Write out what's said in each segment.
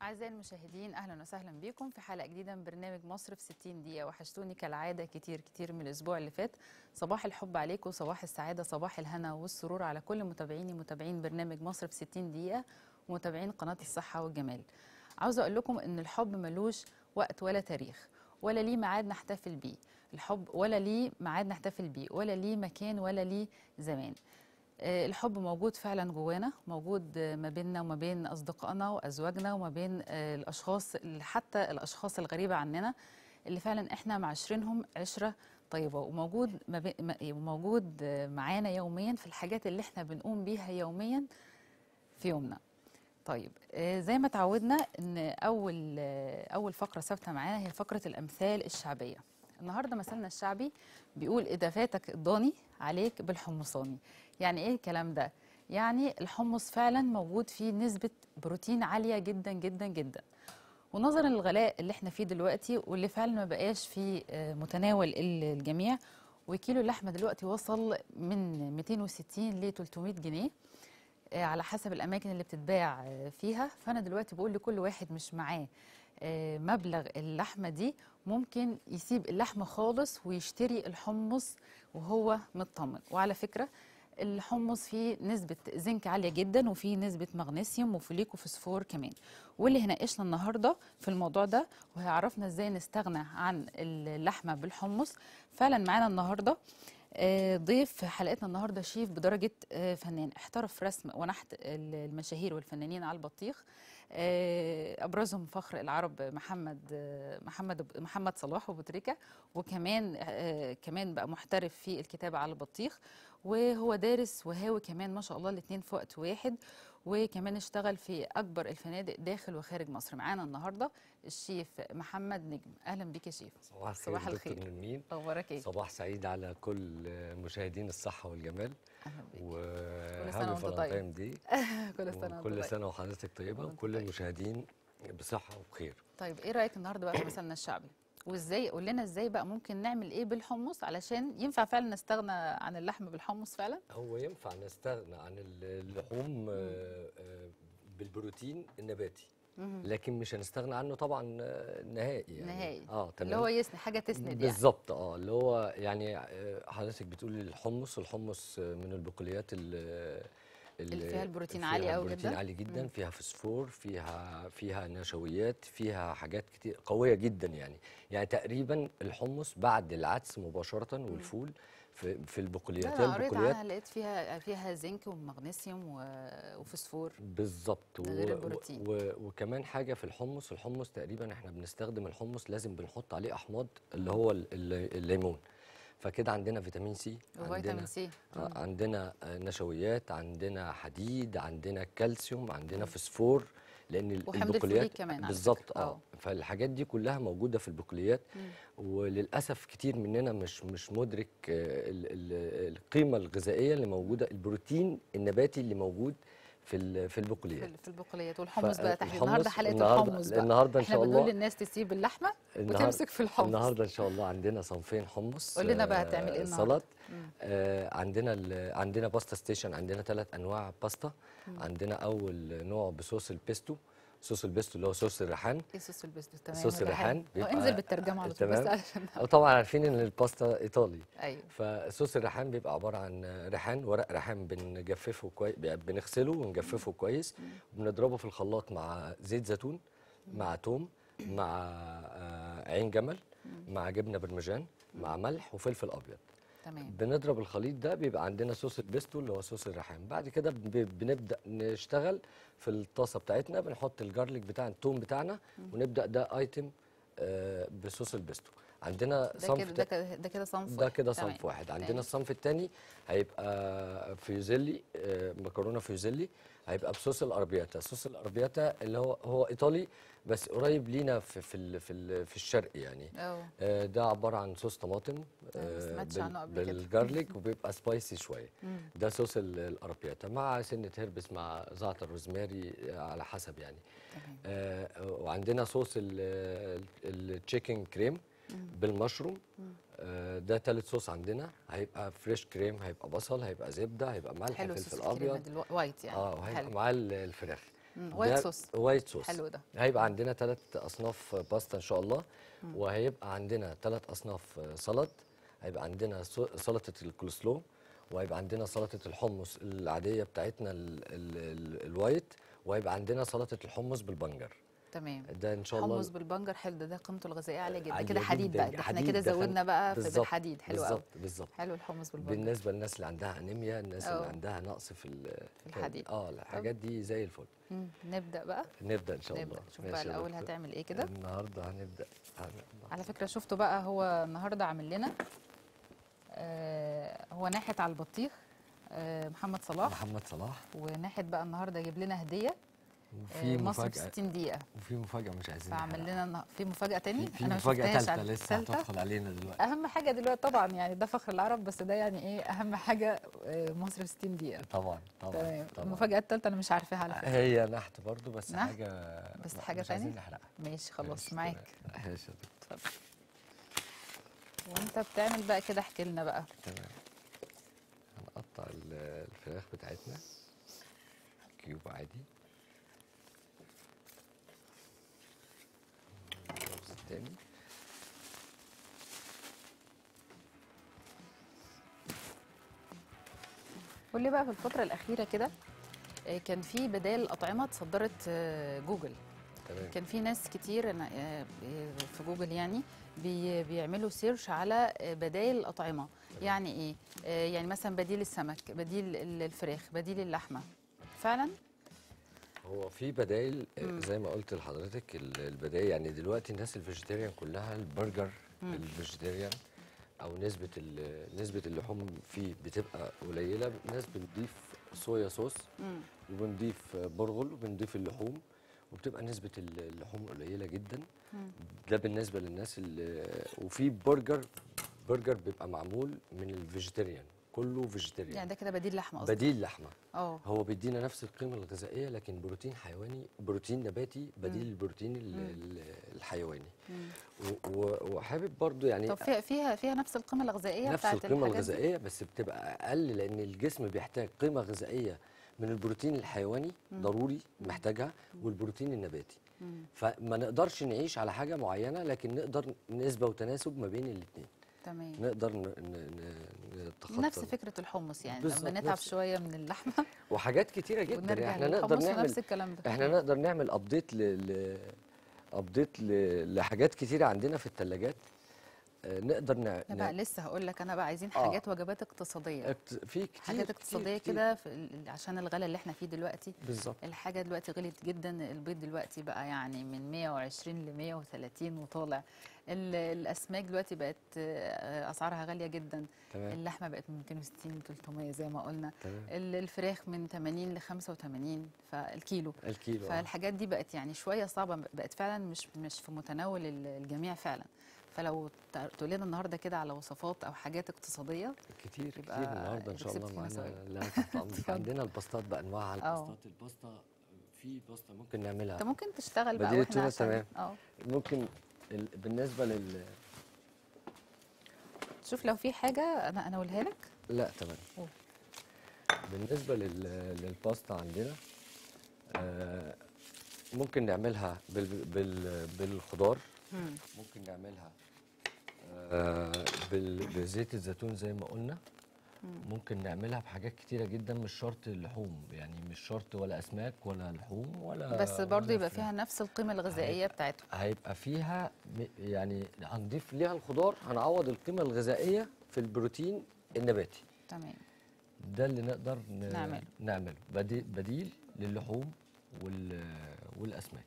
أعزائي المشاهدين أهلا وسهلا بكم في حلقة جديدة من برنامج مصر في 60 دقيقة وحشتوني كالعادة كتير كتير من الأسبوع اللي فات صباح الحب عليكم صباح السعادة صباح الهنا والسرور على كل متابعيني متابعين برنامج مصر في 60 دقيقة ومتابعين قناة الصحة والجمال عاوزة أقول لكم إن الحب ملوش وقت ولا تاريخ ولا ليه ميعاد نحتفل بيه الحب ولا ليه ميعاد نحتفل بيه ولا ليه مكان ولا ليه زمان آه، الحب موجود فعلا جوانا موجود آه، ما بيننا وما بين اصدقائنا وازواجنا وما بين آه، الاشخاص اللي حتى الاشخاص الغريبه عننا اللي فعلا احنا معاشرينهم عشره طيبه وموجود ما بي- ما- موجود آه، معانا يوميا في الحاجات اللي احنا بنقوم بيها يوميا في يومنا طيب آه، زي ما تعودنا ان اول آه، اول فقره ثابته معانا هي فقره الامثال الشعبيه النهارده مثلنا الشعبي بيقول اذا فاتك الضاني عليك بالحمصاني يعني ايه الكلام ده يعني الحمص فعلا موجود فيه نسبه بروتين عاليه جدا جدا جدا ونظرا للغلاء اللي احنا فيه دلوقتي واللي فعلا ما بقاش في آه، متناول ال- الجميع وكيلو اللحمه دلوقتي وصل من 260 ل 300 جنيه آه، على حسب الاماكن اللي بتتباع آه، فيها فانا دلوقتي بقول لكل واحد مش معاه آه، مبلغ اللحمه دي ممكن يسيب اللحمه خالص ويشتري الحمص وهو مطمن وعلى فكره الحمص فيه نسبة زنك عالية جدا وفيه نسبة مغنيسيوم وفوليك وفوسفور كمان واللي هناقشنا النهاردة في الموضوع ده وهيعرفنا ازاي نستغنى عن اللحمة بالحمص فعلا معانا النهاردة آه، ضيف في حلقتنا النهارده شيف بدرجه آه، فنان احترف رسم ونحت المشاهير والفنانين على البطيخ آه، ابرزهم فخر العرب محمد آه، محمد محمد صلاح وابو تريكه وكمان آه، كمان بقى محترف في الكتابه على البطيخ وهو دارس وهاوي كمان ما شاء الله الاثنين في وقت واحد وكمان اشتغل في اكبر الفنادق داخل وخارج مصر معانا النهارده الشيف محمد نجم اهلا بيك يا شيف صباح الخير صباح دكتور الخير. نرمين اخبارك ايه صباح سعيد على كل مشاهدين الصحة والجمال اهلا بيك وهابي وأنت طيب. فالنتاين دي كل سنه وأنت وكل طيب. سنة وحضرتك طيبة وأنت وكل طيب. المشاهدين بصحة وبخير طيب ايه رايك النهارده بقى في مثلنا الشعبي وازاي قول لنا ازاي بقى ممكن نعمل ايه بالحمص علشان ينفع فعلا نستغنى عن اللحم بالحمص فعلا هو ينفع نستغنى عن اللحوم آه، آه، بالبروتين النباتي لكن مش هنستغنى عنه طبعا آه، نهائي يعني نهائي اه تمام اللي هو يسند حاجه تسند يعني بالظبط اه اللي هو يعني آه، حضرتك بتقولي الحمص الحمص آه، من البقوليات ال- اللي فيها البروتين فيها عالي أوي البروتين جدا. عالي جدا فيها فوسفور فيها فيها نشويات فيها حاجات كتير قويه جدا يعني يعني تقريبا الحمص بعد العدس مباشره والفول في في البقوليات لا هي انا قريت البقوليات عنها لقيت فيها فيها زنك ومغنيسيوم و- وفوسفور بالظبط ده غير البروتين. و... وكمان حاجه في الحمص الحمص تقريبا احنا بنستخدم الحمص لازم بنحط عليه احماض اللي هو ال- ال- الليمون فكده عندنا فيتامين سي وفيتامين سي آه، عندنا آه، نشويات عندنا حديد عندنا كالسيوم عندنا فوسفور لان ال- وحمض البقوليات الفوليك كمان على بالظبط فكرة. اه آه. فالحاجات دي كلها موجوده في البقوليات وللاسف كتير مننا مش مش مدرك آه، ال- ال- القيمه الغذائيه اللي موجوده البروتين النباتي اللي موجود في ال- في في البقوليات ال- في البقوليات والحمص بقى تحديدا فالحمص النهارده حلقه النهاردة- الحمص بقى النهاردة إن احنا شاء بنقول الله- للناس تسيب اللحمه النهار- وتمسك في الحمص النهارده ان شاء الله عندنا صنفين حمص قول لنا بقى آه، هتعمل إيه النهاردة؟ سلطه آه عندنا ال- عندنا باستا ستيشن عندنا ثلاث انواع باستا عندنا اول نوع بصوص البيستو صوص البيستو اللي هو صوص الريحان ايه صوص البيستو تمام صوص الريحان هو انزل بالترجمه على طول بس تمام علشان وطبعا عارفين ان الباستا ايطالي ايوه فصوص الريحان بيبقى عباره عن ريحان ورق ريحان بنجففه كويس بنغسله ونجففه كويس وبنضربه في الخلاط مع زيت زيتون مع توم مع آه، عين جمل مع جبنه برمجان مع ملح وفلفل ابيض تمام بنضرب الخليط ده بيبقى عندنا صوص البيستو اللي هو صوص الريحان بعد كده ب- بنبدا نشتغل في الطاسه بتاعتنا بنحط الجارليك بتاع التوم بتاعنا ونبدا ده ايتم آه، بصوص البيستو عندنا ده صنف كده ده كده ده كده صنف ده كده تمام. صنف واحد عندنا تمام. الصنف الثاني هيبقى فيوزيلي آه، مكرونه فيوزيلي هيبقى بصوص الاربياتا صوص الاربياتا اللي هو هو ايطالي بس قريب لينا في في ال- في, ال- في الشرق يعني اه آه، ده عباره عن صوص طماطم أنا ما آه، سمعتش بال- عنه قبل كده. بالجارليك وبيبقى سبايسي شويه مم. ده صوص ال- الاربياتا مع سنه هربس مع زعتر روزماري آه، على حسب يعني تمام آه، وعندنا صوص التشيكن كريم بالمشروم آه، ده تالت صوص عندنا هيبقى فريش كريم هيبقى بصل هيبقى زبده هيبقى ملح حلو فلفل صوص الكريمه ابيض دي الوايت يعني اه وهيبقى حلو معاه ال- الفراخ مم، وايت ده صوص وايت صوص حلو ده هيبقى عندنا ثلاث اصناف باستا ان شاء الله وهيبقى عندنا ثلاث اصناف سلطه هيبقى عندنا سو- سلطه الكولسلو وهيبقى عندنا سلطه الحمص العاديه بتاعتنا ال ال ال الوايت وهيبقى عندنا سلطه الحمص بالبنجر تمام ده ان شاء الله حمص بالبنجر حلو ده, ده قيمته الغذائيه عاليه جدا عالية كده حديد جداً. بقى ده احنا حديد كده دخل- زودنا بقى في بالظبط، بالحديد حلو قوي بالظبط بالظبط حلو الحمص بالبنجر بالنسبه للناس اللي عندها انيميا الناس اللي أه. عندها نقص في ال- في الحديد. اه الحاجات دي زي الفل مم، نبدا بقى نبدا ان شاء نبدا الله شوف بقى ماشي يا الاول دكتور. هتعمل ايه كده النهارده هنبدا هن- على فكره شفتوا بقى هو النهارده عامل لنا آه هو ناحيه على البطيخ آه محمد صلاح محمد صلاح وناحيه بقى النهارده جايب لنا هديه وفي آه مصر في مفاجاه 60 دقيقه وفي مفاجاه مش عايزين فعمل نحرقها. لنا النه- في مفاجاه تاني في, في ما مفاجاه شفتهاش ثالثه على- لسه تالتة؟ هتدخل علينا دلوقتي اهم حاجه دلوقتي طبعا يعني ده فخر العرب بس ده يعني ايه اهم حاجه آه، مصر في 60 دقيقه طبعا طبعا تمام طبعا المفاجاه الثالثه انا مش عارفاها على فكره هي نحت برضو بس نحت؟ حاجه بس لا، حاجة مش عايزين تانية؟ نحرقها ماشي خلاص ماشي، معاك تمام. ماشي يا دكتور. اتفضل وانت بتعمل بقى كده احكي لنا بقى تمام هنقطع ال- الفراخ بتاعتنا كيوب عادي الرز التاني قول لي بقى في الفتره الاخيره كده آه، كان في بدائل اطعمه اتصدرت آه، جوجل تمام كان في ناس كتير أنا آه، في جوجل يعني بي بيعملوا سيرش على آه، بدائل الأطعمة يعني إيه؟ آه، يعني مثلا بديل السمك بديل ال- الفراخ بديل اللحمة فعلا؟ هو في بدائل آه، مم. زي ما قلت لحضرتك ال- البدائل يعني دلوقتي الناس الفيجيتيريان كلها البرجر مم. الفيجيتيريان او نسبه ال- نسبه اللحوم فيه بتبقى قليله ناس بنضيف صويا صوص مم. وبنضيف برغل وبنضيف اللحوم وبتبقى نسبة اللحوم قليلة جدا مم. ده بالنسبة للناس اللي وفي برجر برجر بيبقى معمول من الفيجيتيريان كله فيجيتيريان يعني ده كده بديل لحمة قصدي بديل لحمة اه هو بيدينا نفس القيمة الغذائية لكن بروتين حيواني بروتين نباتي بديل مم. البروتين ال- مم. ال- الحيواني مم. و- و- وحابب برضو يعني طب فيها فيها فيها نفس القيمة الغذائية نفس بتاعت القيمة الحاجات دي؟ الغذائية بس بتبقى أقل لأن الجسم بيحتاج قيمة غذائية من البروتين الحيواني مم. ضروري محتاجها والبروتين النباتي مم. فما نقدرش نعيش على حاجة معينة لكن نقدر نسبة وتناسب ما بين الاثنين تمام نقدر ن- ن- ن- نتخطى نفس فكرة الحمص يعني بالظبط، لما نتعب نفس- شوية من اللحمة وحاجات كتيرة جدا ونرجع احنا نقدر للحمص نعمل ونفس الكلام ده احنا نقدر نعمل ابديت ل... ل... ابديت ل... لحاجات كتيرة عندنا في الثلاجات نقدر ن... انا بقى لسه هقول لك انا بقى عايزين آه. حاجات وجبات اقتصادية اكت- في كتير حاجات كتير- اقتصاديه كتير. كده في ال- عشان الغلا اللي احنا فيه دلوقتي بالظبط الحاجه دلوقتي غلت جدا البيض دلوقتي بقى يعني من 120 ل 130 وطالع ال- الاسماك دلوقتي بقت آه، اسعارها غاليه جدا تمام اللحمه بقت من 260 ل 300 زي ما قلنا تمام ال- الفراخ من 80 ل 85 فالكيلو الكيلو آه. فالحاجات دي بقت يعني شويه صعبه بقت فعلا مش مش في متناول ال- الجميع فعلا فلو ت- تقول لنا النهارده كده على وصفات او حاجات اقتصاديه كتير كتير يبقى النهارده ان شاء كسبت الله فينا معانا سوية. لا تحت أمرك. اتفضل. عندنا الباستات بانواعها آه. الباستات الباستا في باستا ممكن نعملها انت ممكن تشتغل بقى بديل واحنا التونة عشان تمام. اه ممكن ال... بالنسبه لل شوف لو في حاجه انا انا اقولها لك لا تمام قول. بالنسبه لل... للباستا عندنا آه ممكن نعملها بال... بال... بالخضار ممكن نعملها آه بال... بزيت الزيتون زي ما قلنا ممكن نعملها بحاجات كتيرة جدا مش شرط اللحوم يعني مش شرط ولا أسماك ولا لحوم ولا بس برضه ولا يبقى فراخ. فيها نفس القيمه الغذائيه بتاعتها هيبقى فيها م- يعني هنضيف ليها الخضار هنعوض القيمة الغذائية في البروتين النباتي تمام ده اللي نقدر ن- نعمله. نعمله بديل, بديل للحوم وال... والأسماك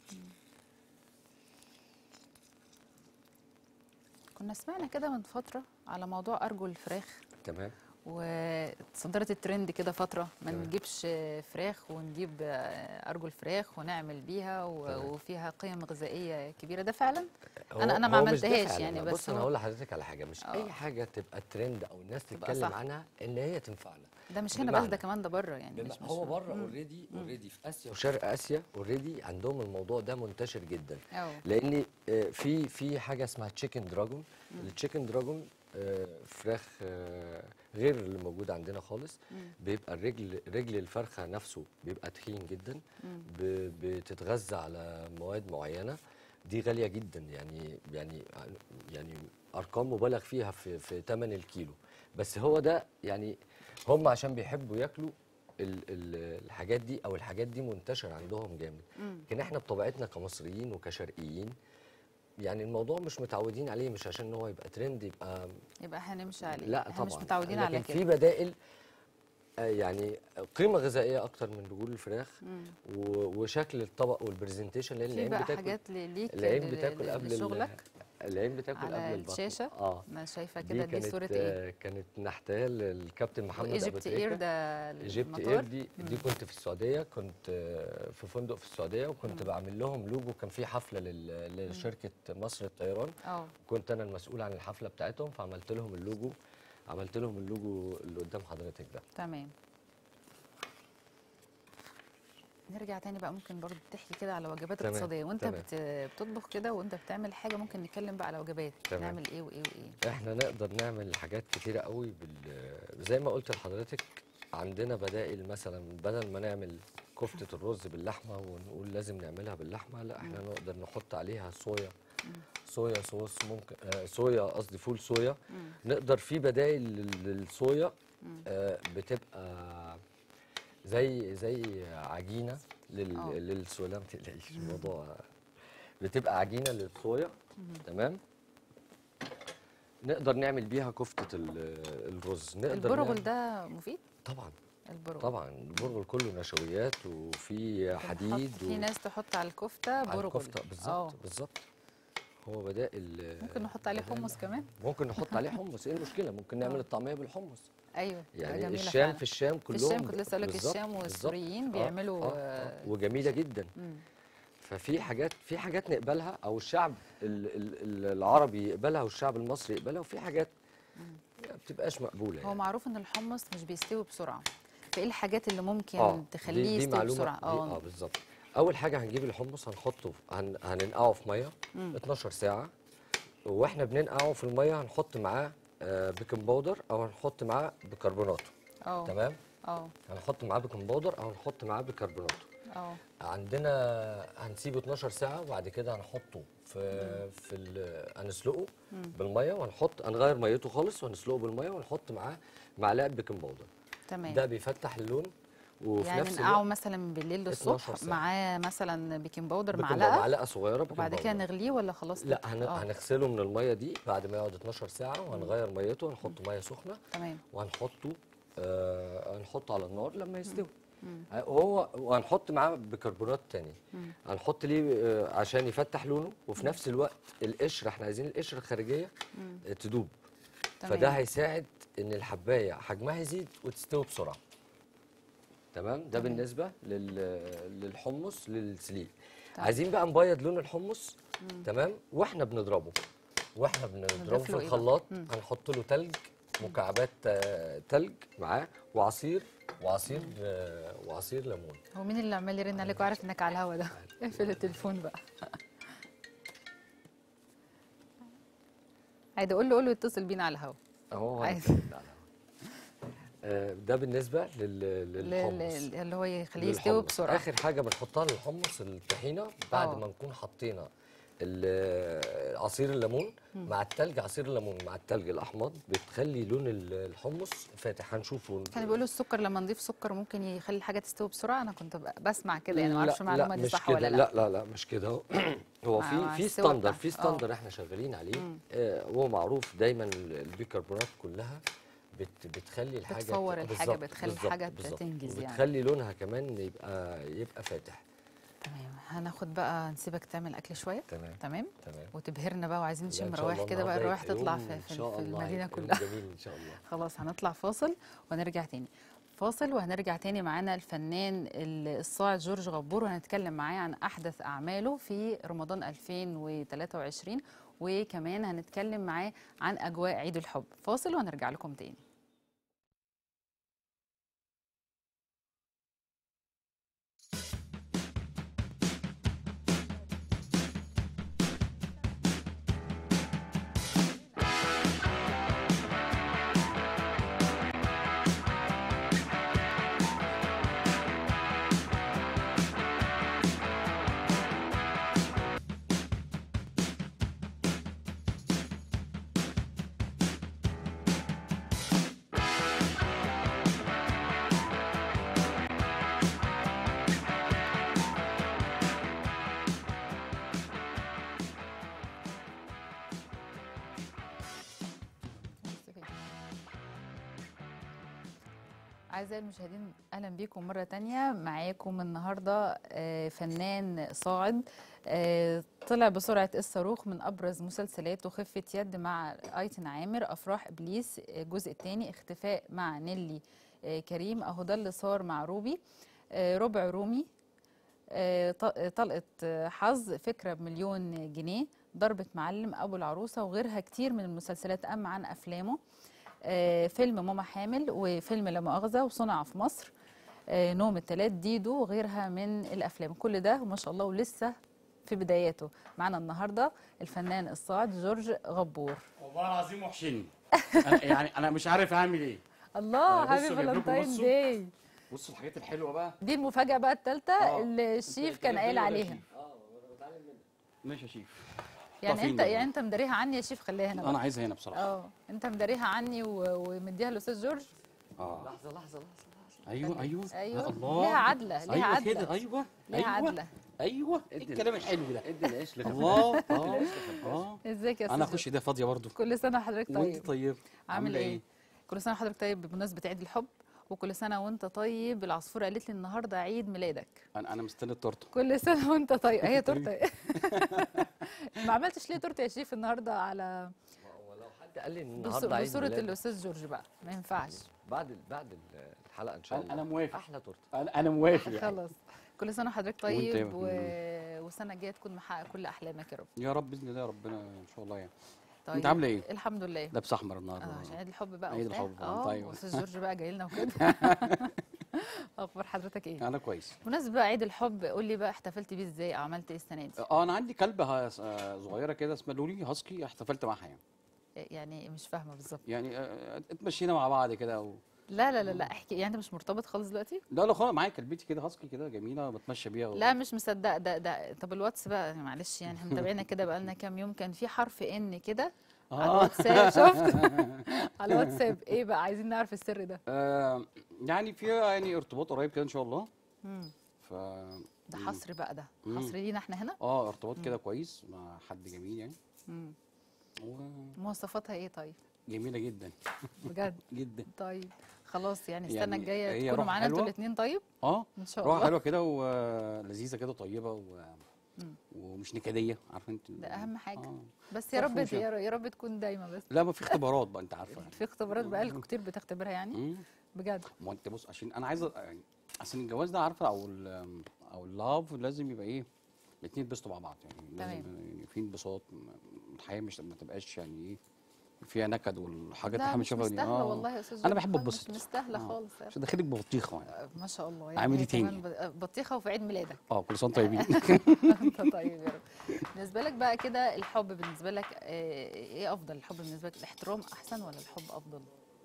كنا سمعنا كده من فتره على موضوع ارجل الفراخ تمام وتصدرت الترند كده فتره ما تمام. نجيبش فراخ ونجيب آه، ارجل فراخ ونعمل بيها و- تمام. وفيها قيم غذائيه كبيره ده فعلا هو- انا انا ما هو مش عملتهاش دافع يعني لنا. بس بص انا هو- هقول لحضرتك على حاجه مش آه. اي حاجه تبقى ترند او الناس تبقى تتكلم صح. عنها ان هي تنفعنا ده مش هنا بس بمعنى. ده كمان ده بره يعني بما مش مش هو بره اوريدي اوريدي في اسيا وشرق اسيا اوريدي عندهم الموضوع ده منتشر جدا اه لان آه، في في حاجه اسمها تشيكن دراجون التشيكن دراجون آه، فراخ آه، غير اللي موجود عندنا خالص بيبقى الرجل رجل الفرخه نفسه بيبقى تخين جدا ب- بتتغذى على مواد معينه دي غاليه جدا يعني يعني يعني ارقام مبالغ فيها في في ثمن الكيلو بس هو ده يعني هم عشان بيحبوا ياكلوا ال- ال- الحاجات دي او الحاجات دي منتشر عندهم جامد لكن احنا بطبيعتنا كمصريين وكشرقيين يعني الموضوع مش متعودين عليه مش عشان ان هو يبقى ترند يبقى يبقى هنمشي عليه لا احنا طبعا مش متعودين لكن على في كده بدائل آه، يعني قيمه غذائيه اكتر من رجول الفراخ و- وشكل الطبق والبرزنتيشن لان في العين بقى بتاكل حاجات ل- ليك العين ل- بتاكل ل- قبل ال- لشغلك العين بتاكل على قبل البطن الشاشه اه انا شايفه دي كده دي كانت صوره ايه آه، كانت نحتايه للكابتن محمد ابو ايجيبت اير تريكه ده ايجيبت المطار اير دي دي كنت في السعوديه كنت آه، في فندق في السعوديه وكنت بعمل لهم لوجو كان في حفله لل- لشركه مصر الطيران اه كنت انا المسؤول عن الحفله بتاعتهم فعملت لهم اللوجو عملت لهم اللوجو اللي قدام حضرتك ده تمام نرجع تاني بقى ممكن برضو تحكي كده على وجبات تمام، اقتصاديه وانت تمام. بت... بتطبخ كده وانت بتعمل حاجه ممكن نتكلم بقى على وجبات تمام. نعمل ايه وايه وايه احنا نقدر نعمل حاجات كتيره قوي بال زي ما قلت لحضرتك عندنا بدائل مثلا بدل ما نعمل كفتة الرز باللحمة ونقول لازم نعملها باللحمة لا احنا نقدر نحط عليها صويا صويا صوص ممكن آه صويا قصدي فول صويا نقدر في بدائل لل- للصويا آه بتبقى زي زي عجينة لل آه. للصويا لا ما تقلقيش الموضوع بتبقى عجينة للصويا تمام نقدر نعمل بيها كفتة ال- الرز نقدر البرغل نعمل- ده مفيد طبعا البرغل طبعا البرغل كله نشويات وفي بنحط- حديد في ناس تحط على الكفته على برغل الكفته آه. بالظبط بالظبط هو بدائل ممكن نحط عليه بدائل حمص كمان ممكن نحط عليه حمص ايه المشكله ممكن نعمل آه. الطعميه بالحمص ايوه تبقى يعني جميلة الشام فعلاً. في الشام في كلهم الشام كنت لسه اقول لك بالظبط، الشام بالظبط. والسوريين آه، بيعملوا آه، آه، آه، وجميله جدا مم. ففي حاجات في حاجات نقبلها او الشعب ال- ال- ال- العربي يقبلها والشعب المصري يقبلها وفي حاجات ما بتبقاش مقبوله هو يعني. معروف ان الحمص مش بيستوي بسرعه فايه الحاجات اللي ممكن آه، تخليه دي, دي يستوي معلومه بسرعه دي اه بالظبط اول حاجه هنجيب الحمص هنحطه هن هننقعه في ميه 12 ساعه واحنا بننقعه في الميه هنحط معاه آه، بيكنج باودر او هنحط معاه بيكربونات اه تمام اه هنحط معاه بيكنج باودر او هنحط معاه بيكربونات اه عندنا هنسيبه 12 ساعه وبعد كده هنحطه في في ال- هنسلقه بالميه وهنحط هنغير ميته خالص وهنسلقه بالميه ونحط معاه معلقه بيكنج باودر تمام ده بيفتح اللون وفي يعني نفس ننقعه الوقت مثلا بالليل 12 للصبح ساعة. معاه مثلا بيكنج باودر بيكنج باودر، معلقه معلقه صغيره بيكنج وبعد كده باودر. نغليه ولا خلاص لا كده؟ هن... آه، هنغسله من الميه دي بعد ما يقعد 12 ساعه وهنغير ميته ونحط ميه سخنه تمام وهنحطه آه هنحطه على النار لما يستوي هو وهنحط معاه بيكربونات تاني هنحط ليه آه عشان يفتح لونه وفي نفس الوقت القشر احنا عايزين القشره الخارجيه آه، تدوب تمام. فده هيساعد ان الحبايه حجمها يزيد وتستوي بسرعه تمام ده تمام. بالنسبه لل... للحمص للسليق تمام. عايزين بقى نبيض لون الحمص تمام واحنا بنضربه واحنا بنضربه نضيف في له إيه بقى؟ الخلاط مم. هنحط له تلج مكعبات آه، تلج معاه وعصير وعصير آه، وعصير ليمون هو مين اللي عمال يرن عليك وعارف انك على الهوا ده اقفل التليفون بقى عادي قول له قول له يتصل بينا على الهوا اهو عادي. هنتكلم على الهوا. آه، ده بالنسبه لل... ل- للحمص ل- اللي هو يخليه يستوي للحمص. بسرعه اخر حاجه بنحطها للحمص الطحينه بعد آه. ما نكون حطينا ال- عصير الليمون مع التلج عصير الليمون مع التلج الاحمر بتخلي لون ال- الحمص فاتح هنشوفه كانوا بيقولوا السكر لما نضيف سكر ممكن يخلي الحاجه تستوي بسرعه انا كنت ب- بسمع كده يعني ما اعرفش لا، المعلومه لا دي مش صح كده ولا لا لا لا لا مش كده هو هو مع- في مع في السوا ستاندر بتاعها. في آه. ستاندر احنا شغالين عليه آه هو معروف دايما ال- البيكربونات كلها بت بتخلي الحاجه بتفور ت- الحاجة، بالظبط، بتخلي بالظبط، الحاجة بالظبط. تنجز يعني. وبتخلي لونها كمان يبقى يبقى فاتح تمام هناخد بقى نسيبك تعمل اكل شويه تمام تمام تمام وتبهرنا بقى وعايزين لا، نشم إن شاء روايح الله كده بقى النهاردة الروايح يبقى تطلع يوم في, إن في, شاء في الله المدينه هيبقى يوم كلها جميل ان شاء الله خلاص هنطلع فاصل ونرجع تاني فاصل وهنرجع تاني معانا الفنان الصاعد جورج غبور وهنتكلم معاه عن احدث اعماله في رمضان 2023 وكمان هنتكلم معاه عن اجواء عيد الحب فاصل وهنرجع لكم تاني أعزائي المشاهدين أهلا بكم مرة تانية معاكم النهاردة آه، فنان صاعد آه، طلع بسرعة الصاروخ من أبرز مسلسلاته خفة يد مع أيتن عامر أفراح إبليس آه، الجزء الثاني اختفاء مع نيلي آه، كريم أهو ده اللي صار مع روبي آه، ربع رومي آه، ط- طلقة آه، حظ فكرة بمليون جنيه ضربة معلم أبو العروسة وغيرها كتير من المسلسلات أما عن أفلامه آه، فيلم ماما حامل وفيلم لا مؤاخذة وصنع في مصر آه، نوم التلات ديدو وغيرها من الأفلام كل ده ما شاء الله ولسه في بداياته معنا النهاردة الفنان الصاعد جورج غبور والله العظيم وحشني أنا يعني انا مش عارف اعمل ايه الله بصوا هابي جايب لكم فالنتاين بصوا. داي بصوا الحاجات الحلوه بقى دي المفاجأة بقى التالتة آه. اللي الشيف كان قايل عليها ماشي يا شيف يعني طافين انت ده. يعني انت مداريها عني يا شيف خليها هنا انا بقى. عايزها هنا بصراحه اه انت مداريها عني و- ومديها للاستاذ جورج اه لحظه لحظه لحظه ايوه ايوه ايوه يا الله ليها عدله ليها ايوه عدله كده ايوه ليها ايوه عدله ايوه إيه الكلام الحلو ده ادي العيش لخفيف الله اه اه ازيك يا استاذ انا جورج؟ اخش ايديا فاضيه برضو كل سنه وحضرتك وانت طيب طيب عامل ايه كل سنه وحضرتك طيب بمناسبه عيد الحب وكل سنه وانت طيب العصفوره قالت لي النهارده عيد ميلادك انا انا مستني التورته كل سنه وانت طيب هي تورته ما عملتش ليه تورته يا شيف النهارده على ولو حد قال لي ان بص- النهارده عيد بصوره ميلاد الاستاذ جورج بقى ما ينفعش بعد بعد الحلقه ان شاء أنا- الله أنا موافق. احلى تورته انا انا موافق يعني خلاص كل سنه وحضرتك وانت طيب يا- و... والسنه الجايه تكون محقق كل احلامك يا رب يا رب باذن الله ربنا ان شاء الله يعني طيب انت عامله ايه الحمد لله لابس احمر اه النهارده عشان عيد الحب بقى عيد وبتاع. الحب، اه طيب. واستاذ جورج بقى جاي لنا وكده اخبار حضرتك ايه انا كويس بمناسبه عيد الحب قول لي بقى احتفلت بيه ازاي او عملت ايه السنه دي اه انا عندي كلبه ها- آه، صغيره كده اسمها لولي هاسكي احتفلت معاها يعني يعني مش فاهمه بالظبط يعني آه، اتمشينا مع بعض كده و... لا لا لا لا احكي يعني انت مش مرتبط خالص دلوقتي لا لا خلاص معايا كلبتي كده هاسكي كده جميله بتمشى بيها و... لا مش مصدق ده ده طب الواتس بقى معلش يعني احنا متابعينا كده بقى لنا كام يوم كان في حرف ان كده على آه. الواتساب شفت على الواتساب ايه بقى عايزين نعرف السر ده آه يعني في يعني ارتباط قريب كده ان شاء الله مم. ف ده حصر بقى ده مم. حصر لينا احنا هنا اه ارتباط كده كويس مع حد جميل يعني مم. وجميله مواصفاتها ايه طيب جدا بجد جدا طيب خلاص يعني السنه يعني الجايه هي تكونوا روح معانا انتوا حلوة. الاثنين طيب اه ان شاء روح الله حلوه كده ولذيذه كده طيبه و... مم. ومش نكديه عارفه انت ده اهم حاجه آه. بس يا رب تعرفوش يا يا رب تكون دايما بس لا ما في اختبارات بقى انت عارفه يعني في اختبارات بقالكم كتير بتختبرها يعني مم. بجد ما انت بص عشان انا عايز أ- يعني عشان الجواز ده عارفه او ال او اللاف لازم يبقى ايه الاثنين يتبسطوا مع بعض يعني لازم تمام. يعني في انبساط م- الحياه مش ما تبقاش يعني ايه فيها نكد والحاجات اللي لا احنا مش بنشوفها دي مستاهله والله يا استاذ انا جورج بحب خالص، اتبسط مش مستاهله آه. خالص مش داخلك ببطيخه يعني آه، ما شاء الله عامل هي إيه تاني؟ كمان ب- آه، بطيخه وفي عيد ميلادك اه كل سنه طيبين انت طيب يا رب بالنسبه لك بقى كده الحب بالنسبه لك آه، ايه افضل الحب بالنسبه لك الاحترام احسن ولا الحب افضل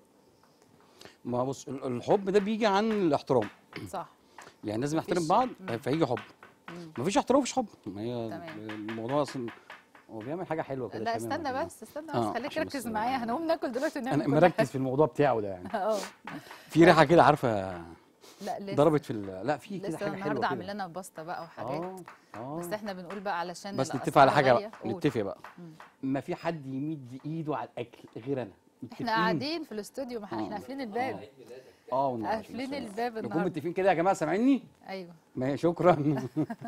ما بص ال- الحب ده بيجي عن الاحترام صح يعني لازم نحترم مفيش- بعض مم. فيجي حب مم. مفيش احترام مفيش حب ما هي تمام. الموضوع اصلا هو بيعمل حاجه حلوه كده لا تمام استنى كده. بس استنى بس آه، خليك عشان ركز بس- معايا هنقوم ناكل دلوقتي ونعمل انا كل مركز حاجة. في الموضوع بتاعه ده يعني اه في ريحه كده عارفه لا لسه ضربت في ال- لا في كده لسه حاجه حلوه النهارده عامل كده لنا باستا بقى وحاجات اه اه بس احنا بنقول بقى علشان بس نتفق الأسعار على حاجه غالية. بقى قول. نتفق بقى مم. ما في حد يمد ايده على الاكل غير انا احنا متفقين؟ قاعدين في الاستوديو ما احنا آه. احنا قافلين الباب اه والله عشان قافلين بس- الباب نكون النهارده متفقين كده يا جماعه سامعيني ايوه ما شكرا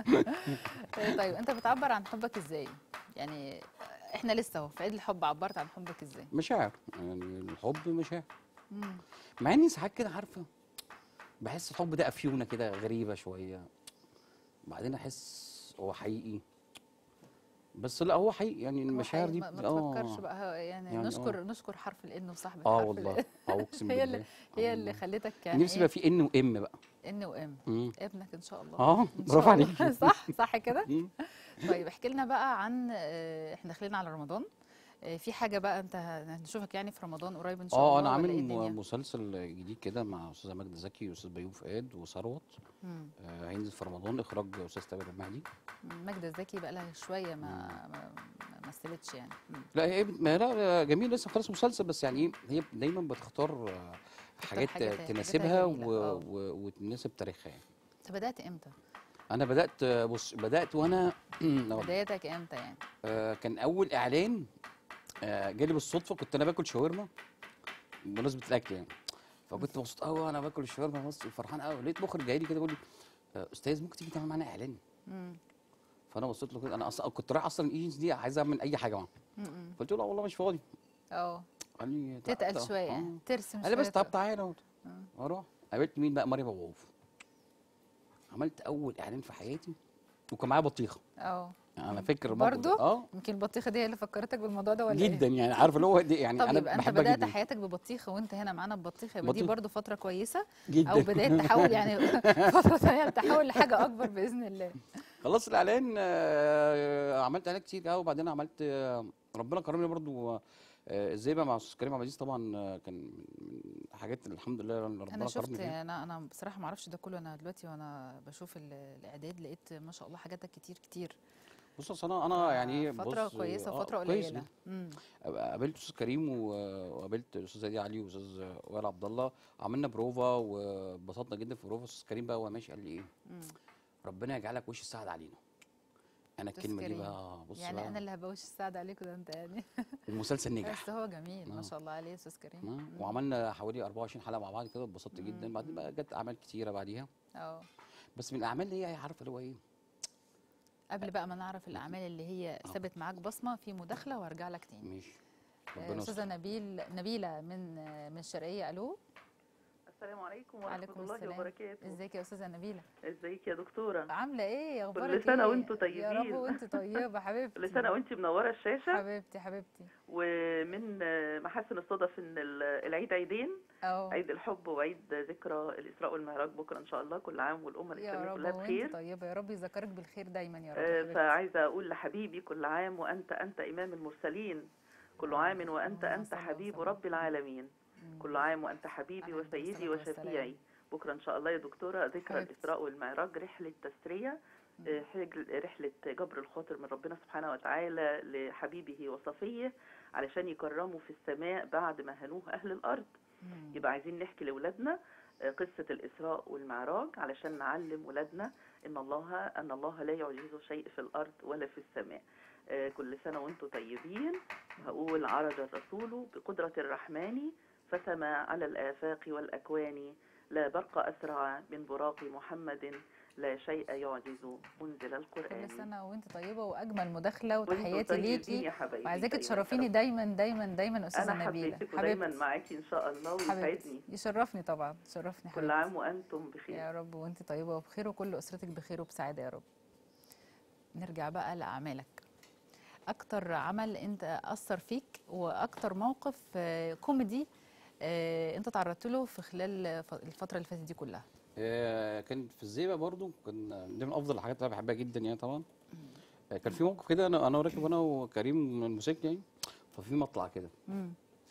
طيب طيب انت بتعبر عن حبك ازاي يعني احنا لسه اهو في عيد الحب عبرت عن حبك ازاي مشاعر يعني الحب مشاعر مم. مع اني ساعات كده عارفه بحس الحب ده افيونه كده غريبه شويه بعدين احس هو حقيقي بس لا هو حقيقي يعني هو المشاعر حقيقي دي ما, بت- ما تفكرش آه. بقى هو يعني, يعني نشكر آه. نشكر حرف الان وصاحبة اه حرف والله ال اه اقسم هي بالله اللي آه هي اللي والله. خلتك يعني نفسي يبقى في ان وام بقى ان وام مم. ابنك ان شاء الله اه إن شاء برافو الله. عليك صح صح كده مم. طيب احكي لنا بقى عن آه، احنا داخلين على رمضان آه، في حاجه بقى انت هنشوفك يعني في رمضان قريب ان شاء الله اه انا ولا عامل إيه م- الدنيا؟ مسلسل جديد كده مع استاذه ماجده زكي واستاذ بيوم فؤاد وثروت مم. آه هينزل في رمضان اخراج استاذ تامر المهدي ماجدة زكي بقى لها شويه ما ما ما مثلتش يعني مم. لا هي بت- ما لا لا، جميل لسه خلاص مسلسل بس يعني ايه هي دايما بتختار آه، حاجات حاجات- حاجاتها تناسبها جميلة، و... آه. و... وتناسب تاريخها يعني انت بدات امتى؟ انا بدات آه، بص بدات وانا أقول لك. بدايتك امتى يعني؟ آه كان اول اعلان آه جالي بالصدفه كنت انا باكل شاورما بمناسبه الاكل يعني فكنت مبسوط قوي وانا باكل الشاورما بص فرحان قوي لقيت مخرج جاي لي كده بيقول لي آه، استاذ ممكن تيجي تعمل معانا اعلان مم. فانا بصيت له كده انا اصلا كنت رايح اصلا الايجنس دي عايز اعمل اي حاجه معاهم مم. مم. قلت له لا والله مش فاضي اه قال لي "لا، تتقل لا." شويه آه. ترسم قال لي بس شوية طب تعالى اهوت. آه. اروح قابلت مين بقى مريم ابو عوف عملت اول اعلان في حياتي وكان معايا بطيخه اه يعني انا فاكر الموقف ده. برضو؟ اه يمكن البطيخه دي هي اللي فكرتك بالموضوع ده ولا جدا ايه؟ يعني عارف اللي هو دي يعني طب انا يبقى انت بحبها بدات جدا حياتك ببطيخه وانت هنا معانا ببطيخه يبقى دي بطيخة. برضو فتره كويسه جدا او بدايه تحول يعني فتره ثانيه لتحول لحاجه اكبر باذن الله خلصت الاعلان آه، عملت اعلان كتير قوي وبعدين عملت آه، ربنا كرمني برضو آه، ازاي بقى مع استاذ كريم عبد العزيز طبعا آه، كان من الحاجات اللي الحمد لله اللي ربنا انا شفت كرمني فيها انا انا بصراحه ما اعرفش ده كله انا دلوقتي وانا بشوف ال- الاعداد لقيت ما شاء الله حاجاتك كتير كتير بص أصل انا انا يعني فتره بص، كويسه آه، وفتره كويس قليله جدا. امم قابلت استاذ كريم و- وقابلت الاستاذ زياد علي واستاذ وائل عبد الله عملنا بروفا واتبسطنا جدا في بروفا استاذ كريم بقى وهو ماشي قال لي ايه ربنا يجعلك وش السعد علينا انا أستاذ الكلمه دي كريم. بقى بص يعني بقى انا اللي هبوش السعد عليكم ده انت يعني المسلسل نجح بس هو جميل ما آه. شاء الله عليه يا استاذ كريم آه، مم. وعملنا حوالي 24 حلقه مع بعض كده اتبسطت جدا مم. بعدين بقى جت اعمال كتيره بعديها اه بس من الاعمال اللي هي عارفه اللي هو ايه قبل بقى ما نعرف الاعمال اللي هي آه. سابت معاك بصمه في مداخله وارجع لك تاني مش آه، ربنا استاذه يستر نبيل نبيله من آه، من الشرقيه الو السلام عليكم ورحمة وعليكم الله السلام. وبركاته ازيك يا استاذه نبيله ازيك يا دكتورة عامله ايه اخبارك سنة ايه وانتوا يا رب طيبين. وانت طيبه حبيبتي كل سنة وانت منورة الشاشة حبيبتي حبيبتي ومن آه، محاسن الصدف ان ال- العيد عيدين اه عيد الحب وعيد ذكرى الإسراء والمعراج بكرة إن شاء الله كل عام والأمة يا الإسلامية رب كلها وانت بخير طيبه يا رب يذكرك بالخير دايما يا رب آه، حبيبتي. فعايزة أقول لحبيبي كل عام وأنت أنت إمام المرسلين كل عام وأنت اللهم أنت صل حبيب وسلم. رب العالمين مم. كل عام وأنت حبيبي عليه وسيدي الصلاة والسلام. وشفيعي بكرة إن شاء الله يا دكتورة ذكرى حبيبتي. الإسراء والمعراج رحلة تسرية آه، حج- رحلة جبر الخاطر من ربنا سبحانه وتعالى لحبيبه وصفيه علشان يكرموا في السماء بعد ما هنوه أهل الأرض مم. يبقى عايزين نحكي لأولادنا آه، قصة الإسراء والمعراج علشان نعلم ولادنا إن الله أن الله لا يعجزه شيء في الأرض ولا في السماء آه، كل سنة وانتم طيبين هقول عرج الرسول بقدرة الرحمن فسمى على الآفاق والأكوان لا برق أسرع من براق محمد لا شيء يعجز منزل القرآن كل سنه وانت طيبه واجمل مداخله وانتم وتحياتي طيبين ليكي يا حبايبي وعايزاكي دايماً تشرفيني يا رب. دايما دايما دايما استاذه أنا نبيله حبيتك ودايما حبيبتي معاكي إن شاء الله حبيبتي ويسعدني يشرفني طبعا يشرفني كل حبيبتي عام وأنتم بخير يا رب وانت طيبه وبخير وكل اسرتك بخير وبسعاده يا رب نرجع بقى لاعمالك اكتر عمل انت اثر فيك واكتر موقف آه، كوميدي آه، انت تعرضت له في خلال ف- الفتره اللي فاتت دي كلها آه، كان في الزيبه برضو كان دي من افضل الحاجات اللي انا بحبها جدا يعني طبعا آه، كان في موقف كده انا انا راكب انا وكريم من الموتوسيكل يعني ففي مطلع كده مم.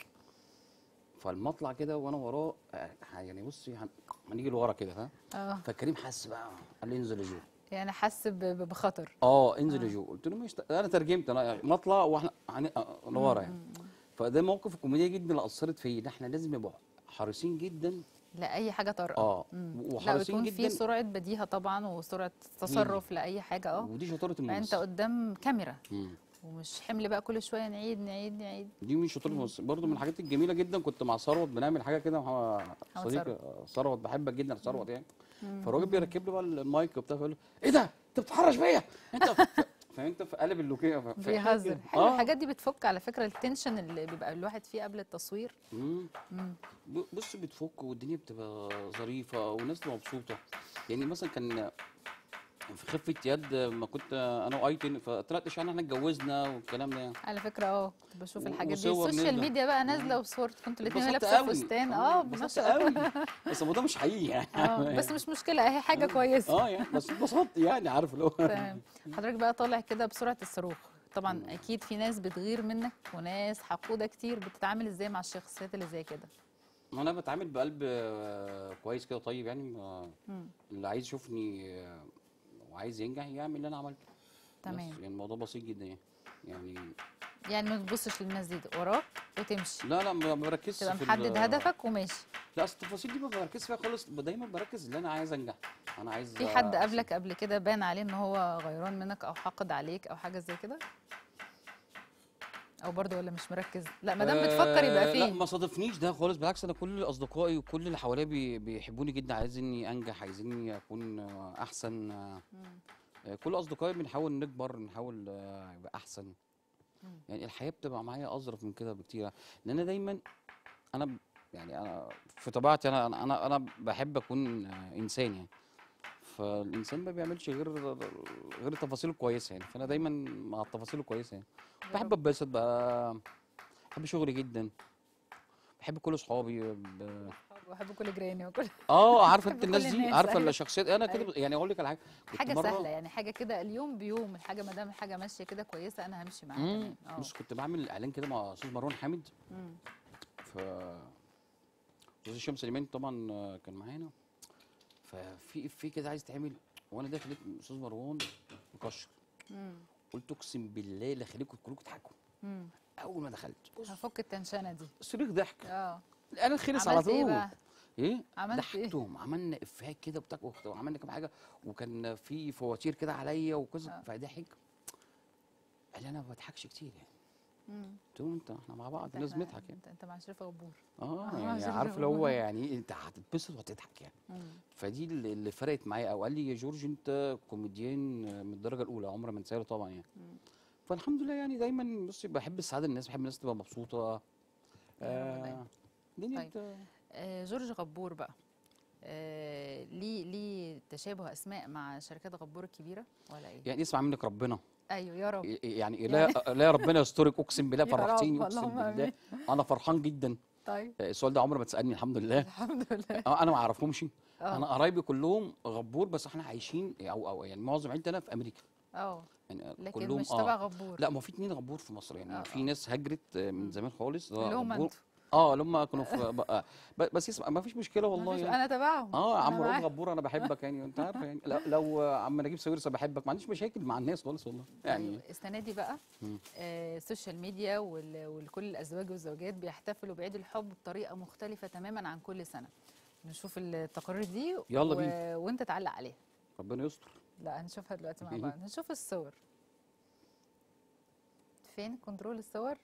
فالمطلع كده وانا وراه آه، يعني بصي هن- هنيجي لورا كده ها اه فكريم حس بقى قال لي انزل يا جو يعني حس ب- ب- بخطر اه انزل يا جو قلت له ماشي انا ترجمت انا مطلع واحنا هن- آه، لورا يعني فده موقف الكوميديا جدا اللي اثرت فيا ان احنا لازم نبقى حريصين جدا لا اي حاجه طارئه اه مم. لا وحريصين ويكون في جدا سرعه بديهه طبعا وسرعه تصرف لاي حاجه اه ودي شطاره انت الممثل قدام كاميرا مم. ومش حمل بقى كل شويه نعيد نعيد نعيد دي من شطاره الممثل برضه من الحاجات الجميله جدا كنت مع ثروت بنعمل حاجه كده مع محمد صديقي ثروت. آه، ثروت بحبك جدا يا ثروت يعني مم. فالراجل بيركب لي بقى المايك وبتاع فيقول له ايه ده انت بتتحرش بيا انت ف- فانت في قلب اللوكيه ف- في حاجة بيهزر كده. حلو آه. الحاجات دي بتفك على فكره التنشن اللي بيبقى الواحد فيه قبل التصوير مم. مم. ب- بص بتفك والدنيا بتبقى ظريفه والناس تبقى مبسوطه يعني مثلا كان في خفه يد ما كنت انا وايتن فطلعت اشاعه ان احنا اتجوزنا والكلام ده يعني على فكره اه كنت بشوف و- الحاجات دي وصور السوشيال نزلة. ميديا بقى نازله وصور كنتوا الاثنين اتبسطت لابسه قوي. فستان آه، اه ما اتبسطت شاء الله قوي بس الموضوع مش حقيقي يعني اه بس مش مشكله اهي حاجه كويسه اه يعني بس اتبسطت يعني عارف اللي هو تمام حضرتك بقى طالع كده بسرعه الصاروخ طبعا اكيد في ناس بتغير منك وناس حقوده كتير بتتعامل ازاي مع الشخصيات اللي زي كده انا بتعامل بقلب آه، كويس كده طيب يعني ما- مم. اللي عايز يشوفني آه، وعايز ينجح يعمل اللي انا عملته بس تمام يعني الموضوع بسيط جدا يعني يعني يعني ما تبصش للناس دي وراك وتمشي لا لا ما بركزش تبقى في ال- محدد هدفك وماشي لا اصل التفاصيل دي ما بركزش فيها خالص دايما بركز ان انا عايز انجح انا عايز في حد أحسن. قبلك قبل كده بان عليه ان هو غيران منك او حاقد عليك او حاجه زي كده او برضه ولا مش مركز لا ما دام بتفكر يبقى آه، لا فيه ما صادفنيش ده خالص بالعكس انا كل اصدقائي وكل اللي حواليا بي- بيحبوني جدا عايزيني انجح عايزيني اكون آه، احسن آه، آه، كل اصدقائي بنحاول نكبر نحاول آه، يبقى احسن يعني الحياه بتبقى معايا اظرف من كده بكتير لان انا دايما انا ب- يعني انا في طبيعتي انا انا انا, أنا بحب اكون آه، انسان يعني فالانسان ما بيعملش غير غير التفاصيل الكويسه يعني فانا دايما مع التفاصيل الكويسه يعني بحب اتبسط بقى بحب شغلي جدا بحب كل اصحابي ب... بحب كل جيراني وكل اه عارفه بحب انت الناس كل دي الناس، عارفه أيوة. الشخصيات انا كده أيوة. ب- يعني اقول لك على حاجه كنت حاجه مرة- سهله يعني حاجه كده اليوم بيوم الحاجه ما دام الحاجه ماشيه كده كويسه انا همشي معاها مم. تمام اه بص كنت بعمل اعلان كده مع استاذ مروان حامد مم. ف استاذ هشام سليمان طبعا آه، كان معانا ففي افيه كده عايز يتعمل وانا داخل لقيت استاذ مروان مكشر مم. قلت اقسم بالله لا خليكم كلكم تضحكوا مم. اول ما دخلت بص هفك التنشنه دي صريخ ضحك اه انا خلص على عملت ايه طول بقى ايه عملت إيه؟ ضحكتهم عملنا افيهات كده وبتاع وعملنا كام حاجه وكان في فواتير كده عليا وكذا آه. فضحك قال لي انا ما بضحكش كتير يعني مم. قلت له انت احنا مع بعض أنت- لازم نضحك يعني انت انت مع شريف غبور اه آه، يعني عشان عارف اللي هو هو- يعني إيه، انت هتتبسط وهتضحك يعني مم. فدي اللي اللي فرقت معايا او قال لي يا جورج انت كوميديان من الدرجه الاولى عمري ما انساه له طبعا يعني مم. فالحمد لله يعني دايما بصي بحب السعاده الناس بحب الناس تبقى مبسوطه رب دايما. آه الدنيا طيب. بت- آه جورج غبور بقى آه ليه ليه تشابه اسماء مع شركات غبور الكبيره ولا ايه؟ يعني اسمع منك ربنا ايوه يا رب ي- يعني لا لا ربنا يسترك اقسم بالله يا رب، فرحتيني اقسم اللهم بالله آمين. انا فرحان جدا طيب السؤال ده عمري ما تسالني الحمد لله الحمد لله آه، انا ما اعرفهمش اه انا قرايبي كلهم غبور بس احنا عايشين او او يعني معظم عيلتي انا في امريكا اه يعني لكن كلهم مش تبع غبور لا ما في اتنين غبور في مصر يعني آه، في آه. ناس هجرت آه، من زمان خالص ده اللي هم غبور. انتوا اه اللي هم كانوا في بقى ب- بس اسمع ما فيش مشكله والله مفيش- يعني انا تبعهم اه عم أنا رؤوف معاك. غبور انا بحبك يعني انت عارفه يعني لو, لو آه، عم نجيب ساويرس بحبك ما عنديش مشاكل مع الناس خالص والله يعني طيب، السنه دي بقى مم. آه، السوشيال ميديا وال- وكل الازواج والزوجات بيحتفلوا بعيد الحب بطريقه مختلفه تماما عن كل سنه نشوف التقارير دي يلا و... بينا. وانت تعلق عليها ربنا يستر لا هنشوفها دلوقتي مع إيه؟ بعض هنشوف الصور فين كنترول الصور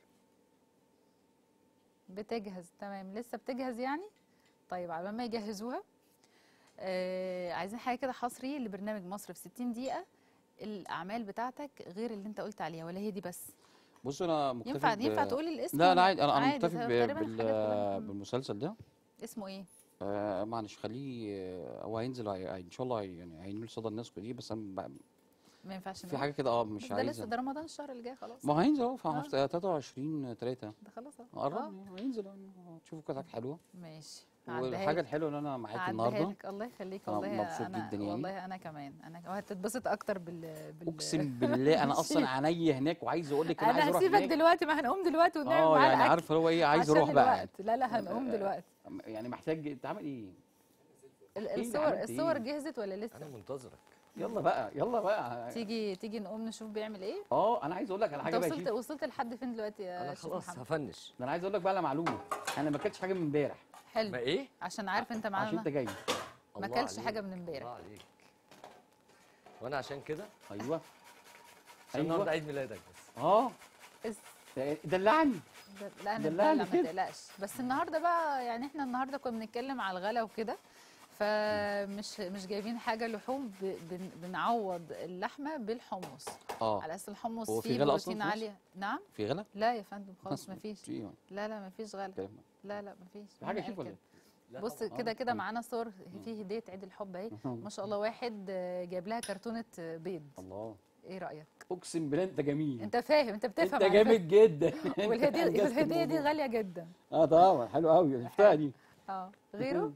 بتجهز تمام لسه بتجهز يعني طيب على ما يجهزوها آه عايزين حاجه كده حصري لبرنامج مصر في 60 دقيقه الاعمال بتاعتك غير اللي انت قلت عليها ولا هي دي بس بص انا مكتفي ينفع ب- ينفع تقولي الاسم لا ولا- لا عادي انا انا عادي، مكتفي ب- تقريباً بال الحاجات كلها- بالمسلسل ده اسمه ايه آه معلش خليه آه، هو هينزل هي- هي- ان شاء الله هي- يعني هينزل صدى الناس كلها بس انا ب- ما ينفعش في نقول؟ حاجه كده اه بس مش ده عايز لسه ده رمضان الشهر اللي جاي خلاص ما هينزل اهو في آه. 23 3 ده خلاص اهو قرب آه، يعني هينزل يعني تشوفوا كده حاجه حلوه ماشي هعديها والحاجه لك. الحلوه ان انا معاكي هعديها النهارده لك الله يخليك أنا والله مبسوط انا جداً يعني. والله انا كمان انا وهتتبسط اكتر بال, بال... اقسم بالله انا اصلا عينيا هناك وعايز اقول لك انا عايز انا اروح هسيبك هناك دلوقتي ما هنقوم دلوقتي ونعمل اه معاه يعني الأكل عارف هو ايه عايز عشان اروح بقى الوقت. لا لا هنقوم آه، دلوقتي يعني محتاج انت عامل ايه ال- إيه ده الصور عملت الصور إيه؟ جهزت ولا انا لسه منتظرك يلا بقى يلا بقى تيجي تيجي نقوم نشوف بيعمل ايه اه انا عايز اقول لك على انت حاجه بقى يا وصلت شيف. وصلت لحد فين دلوقتي يا انا شيخ خلاص محمد هفنش ده انا عايز اقول لك بقى على معلومه انا ما اكلتش حاجه من امبارح ما حلو ايه عشان عارف انت عشان معانا انت جاي ما الله اكلش عليك، حاجه من امبارح الله عليك وانا عشان كده ايوه عشان أيوة. النهارده عيد ميلادك بس اه بس دلعني ده- لا انا دلعني لا ما كده. تقلقش بس النهارده بقى يعني احنا النهارده كنا بنتكلم على الغلا وكده فمش مش جايبين حاجه لحوم ب- بن- بنعوض اللحمه بالحمص اه على اساس الحمص هو في فيه غلا أصلاً بروتين في مصر؟ عاليه نعم في غلا لا يا فندم خالص ما فيش في لا لا ما فيش غلا كلام. لا لا ما فيش في حاجه مين شيف قال ولا كده؟ بص كده كده معانا صور فيه هديه عيد الحب اهي ما شاء الله واحد آه، جايب لها كرتونه آه، بيض الله ايه رايك اقسم بالله انت جميل انت فاهم انت بتفهم انت على جامد فكرة. جدا والهديه أنجزت والهديه دي الموضوع. غاليه جدا اه طبعا حلو قوي شفتها دي اه غيره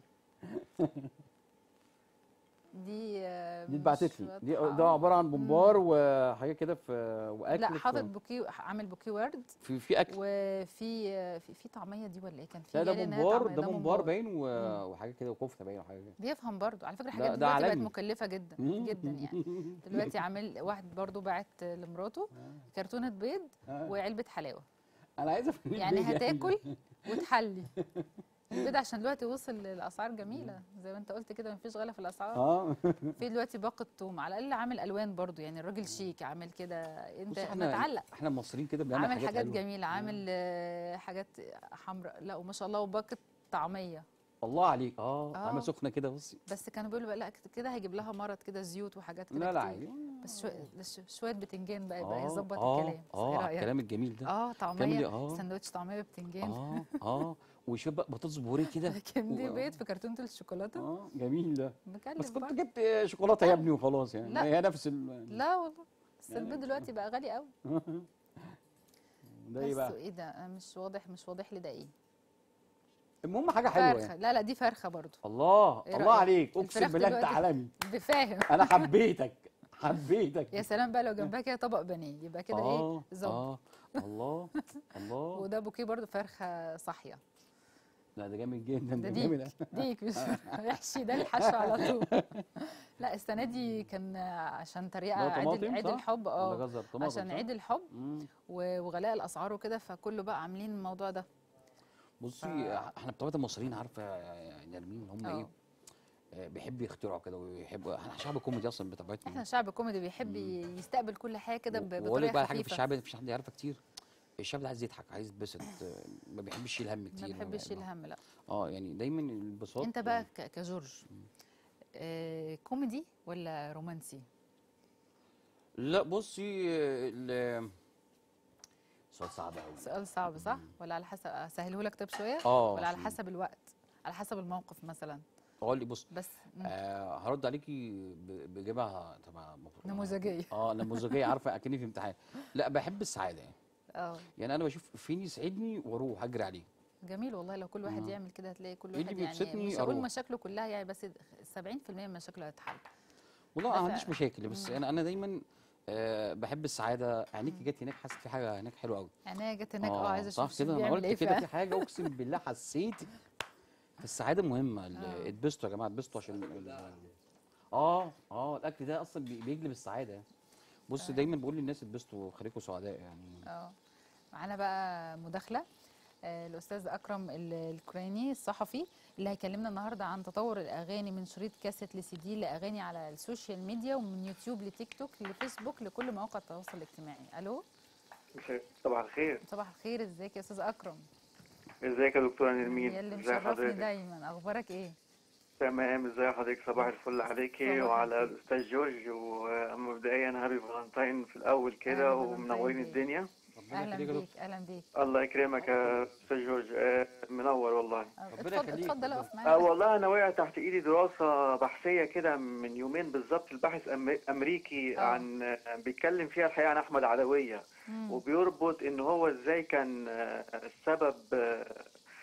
دي آه، دي مش اتبعتت لي دي واضحة. ده عباره عن بومبار وحاجات كده في واكل لا في- حاطط بوكيه عامل بوكيه ورد في في اكل وفي آه، في, في طعميه دي ولا ايه كان في لا ده قال إنها بومبار طعمية، ده بومبار باين و- وحاجه كده وكفته باين وحاجه كده بيفهم برضو على فكره ده- الحاجات ده دلوقتي بقت عالمي. مكلفه جدا جدا يعني دلوقتي عامل واحد برضو باعت لمراته كرتونه بيض آه. وعلبه حلاوه انا عايز افهم يعني البيض هتاكل وتحلي البيض عشان دلوقتي وصل لاسعار جميله زي ما انت قلت كده مفيش غلا في الاسعار اه في دلوقتي باقه توم على الاقل عامل الوان برضو يعني الراجل شيك عامل كده انت بص احنا متعلق احنا المصريين كده بنعمل عامل حاجات حلوة. جميله عامل آه، حاجات حمراء لا وما شاء الله وباقه طعميه الله عليك اه آه. طعمه سخنه كده بصي بس كانوا بيقولوا بقى لا كده هيجيب لها مرض كده زيوت وحاجات كده لا لا كتير. عادي بس شويه بس شويه بتنجان بقى يبقى آه، يظبط آه، الكلام اه ايه على رايك الكلام الجميل ده اه كملي، طعميه آه. سندوتش طعميه بتنجان اه اه وشويه بقى بطاطس بوريه كده لكن دي و- بيض في كرتونه الشوكولاته اه جميل ده بس مكلف كنت برضه جبت شوكولاته يا ابني وخلاص يعني لا. هي نفس ال لا والله بس لا، لا، البيض مش دلوقتي بقى غالي قوي ده ايه بس بقى ايه ده أنا مش واضح مش واضح لي ده ايه المهم حاجه حلوه فرخه يعني لا لا دي فرخه برضه الله إيه الله رأيك؟ عليك اقسم الفراخ بالله انت دلوقتي- عالمي بفاهم انا حبيتك حبيتك يا سلام بقى لو جنبها كده طبق بانيه يبقى كده ايه اه ظبط اه الله الله وده بوكيه برضه فرخه صاحيه لا ده جامد جدا ده ده جامد ديك ديك مش يحشي ده الحشو على طول لا السنه دي كان عشان تريقه ده عيد طماطم عيد صح؟ الحب ولا اه جزر طماطم عشان صح؟ عيد الحب مم. و- وغلاء الاسعار وكده فكله بقى عاملين الموضوع ده بصي احنا بطبيعه المصريين عارفه يا نرمين هم آه. ايه آه، بيحبوا يخترعوا كده ويحبوا احنا شعب كوميدي اصلا بطبيعتنا احنا شعب كوميدي بيحب يستقبل كل حاجه كده ب- واقول لك بطريقه بقى حاجه في خفيفه الشعب مفيش حد يعرفها كتير الشعب ده عايز يضحك عايز يتبسط آه، ما بيحبش يشيل هم ما كتير بيحبش يشيل هم لا اه يعني دايما الانبساط انت بقى ك- كجورج آه كوميدي ولا رومانسي لا بصي آه، ال- سؤال صعب قوي سؤال صعب صح ولا على حسب اسهله لك طب شويه اه ولا على عشان- حسب الوقت على حسب الموقف مثلا اقول لي بص بس مم. آه هرد عليكي ب- باجابه طبعا مفروض- نموذجية. اه نموذجيه عارفه اكني في امتحان لا بحب السعاده يعني اه يعني انا بشوف فين يسعدني واروح اجري عليه جميل والله لو كل واحد آه. يعمل كده هتلاقي كل إيه اللي واحد يعني بيبسطني مش هقول أروح. مشاكله كلها يعني بس 70% من مشاكله هتتحل والله ده انا ما عنديش فعلا. مشاكل بس انا انا دايما آه بحب السعاده عينيكي جت هناك حاسه في حاجه هناك حلوه قوي يعني هي جت هناك اه عايزه صح اشوف كده انا بيعمل قلت ايه كده في فعلا حاجه اقسم بالله حسيت السعاده مهمه ال- آه. اتبسطوا يا جماعه اتبسطوا عشان ال- اه اه الاكل ده اصلا بي- بيجلب السعاده بص دايما بقول للناس اتبسطوا خليكم سعداء يعني اه معانا بقى مداخله آه، الاستاذ اكرم ال- الكراني الصحفي اللي هيكلمنا النهارده عن تطور الاغاني من شريط كاسيت لسي دي لاغاني على السوشيال ميديا ومن يوتيوب لتيك توك لفيسبوك لكل مواقع التواصل الاجتماعي الو صباح الخير صباح الخير ازيك يا استاذ اكرم ازيك يا دكتوره نرمين يا اللي ازي مشرفني حضرتك دايما اخبارك ايه تمام ازي حضرتك صباح الفل عليكي صباح وعلى الفل. الاستاذ جورج ومبدئيا هابي فالنتاين في الاول أهلا كده فالنتاين ومنورين داي. الدنيا ربنا اهلا يخليك يا بيك اهلا بيك الله يكرمك يا استاذ جورج آه، منور والله آه، ربنا اتفضل يخليك، اتفضل ربنا- اقف آه معايا والله انا وقع تحت ايدي دراسه بحثيه كده من يومين بالظبط الباحث أم- امريكي آه. عن آه، بيتكلم فيها الحقيقه عن احمد عدويه مم. وبيربط ان هو ازاي كان آه، السبب آه،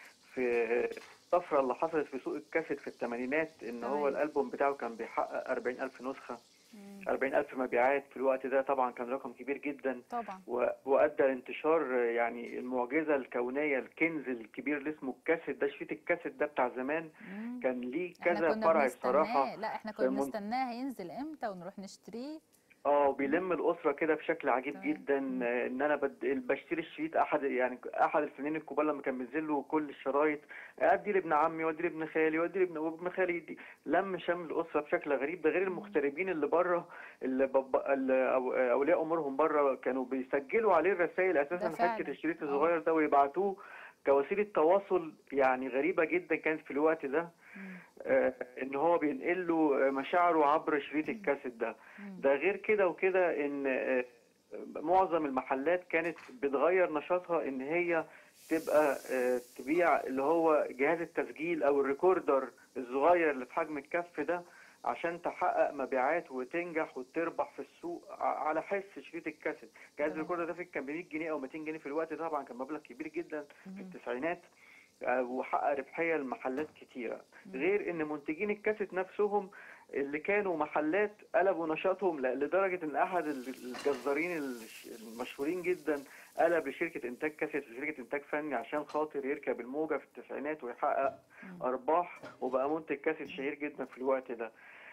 في الطفره اللي حصلت في سوق الكاسيت في الثمانينات ان هو تمام. الالبوم بتاعه كان بيحقق 40000 نسخه مم. 40000 مبيعات في الوقت ده طبعا كان رقم كبير جدا طبعا و- وادى لانتشار آه، يعني المعجزه الكونيه الكنز الكبير اللي اسمه الكاسيت ده شريط الكاسيت ده بتاع زمان مم. كان ليه احنا كذا كنا فرع بنستناه بصراحه لا احنا في كنا من- بنستناه هينزل امتى ونروح نشتريه اه بيلم الاسره كده بشكل عجيب تمام. جدا آه، ان انا بد... بشتري الشريط احد يعني احد الفنانين الكبار لما كان بينزل له كل الشرايط ادي لابن عمي وادي لابن خالي وادي لابن وابن خالي يدي لم شمل الاسره بشكل غريب ده غير المغتربين اللي بره اللي, بب... اللي أو... اولياء امورهم بره كانوا بيسجلوا عليه الرسائل اساسا فعلا. حته الشريط آه. الصغير ده ويبعتوه كوسيله تواصل يعني غريبه جدا كانت في الوقت ده آه، ان هو بينقل له مشاعره عبر شريط الكاسيت ده ده غير كده وكده ان آه، معظم المحلات كانت بتغير نشاطها ان هي تبقى آه، تبيع اللي هو جهاز التسجيل او الريكوردر الصغير اللي في حجم الكف ده عشان تحقق مبيعات وتنجح وتربح في السوق ع- على حس شريط الكاسيت جهاز تمام. الريكوردر ده كان ب 100 جنيه او 200 جنيه في الوقت ده طبعا كان مبلغ كبير جدا في التسعينات آه، وحقق ربحيه لمحلات كتيره غير ان منتجين الكاسيت نفسهم اللي كانوا محلات قلبوا نشاطهم ل- لدرجه ان احد ال- الجزارين الش- المشهورين جدا قلب لشركه انتاج كاسيت وشركه انتاج فني عشان خاطر يركب الموجه في التسعينات ويحقق ارباح وبقى منتج كاسيت شهير جدا في الوقت ده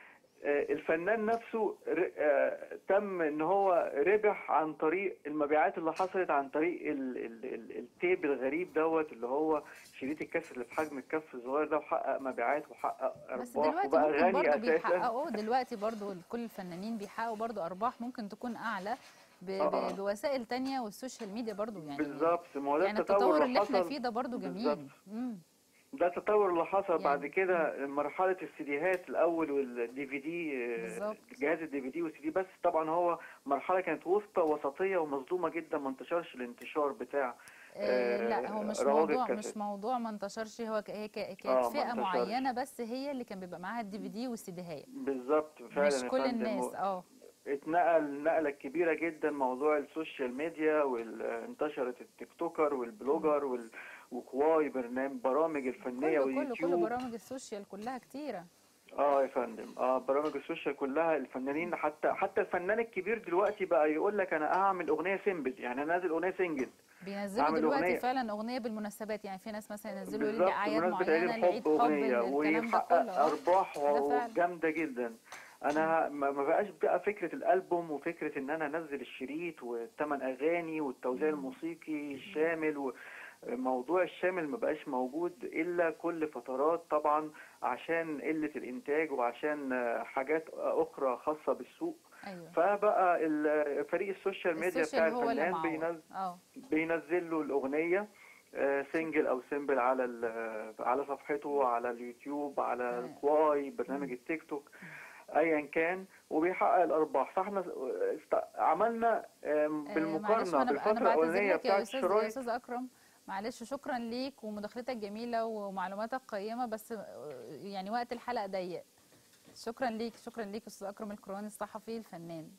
آه، الفنان نفسه ر- آه، تم ان هو ربح عن طريق المبيعات اللي حصلت عن طريق ال ال ال التيب الغريب دوت اللي هو شريط الكاسيت اللي في حجم الكف الصغير ده وحقق مبيعات وحقق بس ارباح دلوقتي وبقى ممكن غني برضه اساسا بيحققوا دلوقتي برضه كل الفنانين بيحققوا برضه ارباح ممكن تكون اعلى ب... آه. ب... بوسائل تانية والسوشيال ميديا برضه يعني بالظبط ما هو ده يعني التطور التطور اللي احنا حصل فيه ده برضه جميل بالظبط. مم. ده التطور اللي حصل يعني- بعد كده مرحله السيديهات الاول والدي في دي بالظبط. جهاز الدي في دي والسي دي بس طبعا هو مرحله كانت وسطى وسطيه ومظلومه جدا ما انتشرش الانتشار بتاع آه لا هو مش رواج موضوع الكاسيت. مش موضوع ما انتشرش هو ك... هي ك... كانت آه، ما فئه انتشرش. معينه بس هي اللي كان بيبقى معاها الدي في دي والسيديهات بالظبط فعلا مش يا كل فندم. الناس اه اتنقل نقلة كبيرة جدا موضوع السوشيال ميديا وانتشرت التيك توكر والبلوجر وال... وكواي برنامج برامج الفنية كله كله كله واليوتيوب برامج السوشيال كلها كتيره اه يا فندم اه برامج السوشيال كلها الفنانين حتى حتى الفنان الكبير دلوقتي بقى يقول لك انا هعمل اغنية سيمبل يعني انا نازل اغنية سنجل بينزلوا أعمل دلوقتي أغنية. فعلا اغنيه بالمناسبات يعني في ناس مثلا ينزلوا بالظبط لاعياد بمناسبة عيد معينه لعيد الحب حب أغنية الكلام ده ويحقق كله آه. أرباح ده فعلا. جامدة جدا أنا ما ما بقاش بقى فكرة الألبوم وفكرة إن أنا أنزل الشريط والثمان أغاني والتوزيع الموسيقي الشامل وموضوع الشامل ما بقاش موجود إلا كل فترات طبعا عشان قلة الإنتاج وعشان آه، حاجات أخرى خاصة بالسوق ايوه فبقى ال- فريق السوشيال ميديا بتاع السوشيال هو اللي الفنان معه بينزل اه بينزل له الاغنيه آه، سنجل او سيمبل على ال- على صفحته على اليوتيوب على تمام. الكواي برنامج التيك توك ايا كان وبيحقق الارباح فاحنا است- عملنا آم، آه، معلش بالمقارنه ما انا انا بالفتره بعتذر الاولانيه لك يا بتاعت استاذ يا الشرايط استاذ اكرم معلش شكرا ليك ومداخلتك جميله ومعلوماتك قيمه بس آه، يعني وقت الحلقه ضيق شكرا ليك شكرا ليك استاذ اكرم الكرواني الصحفي الفنان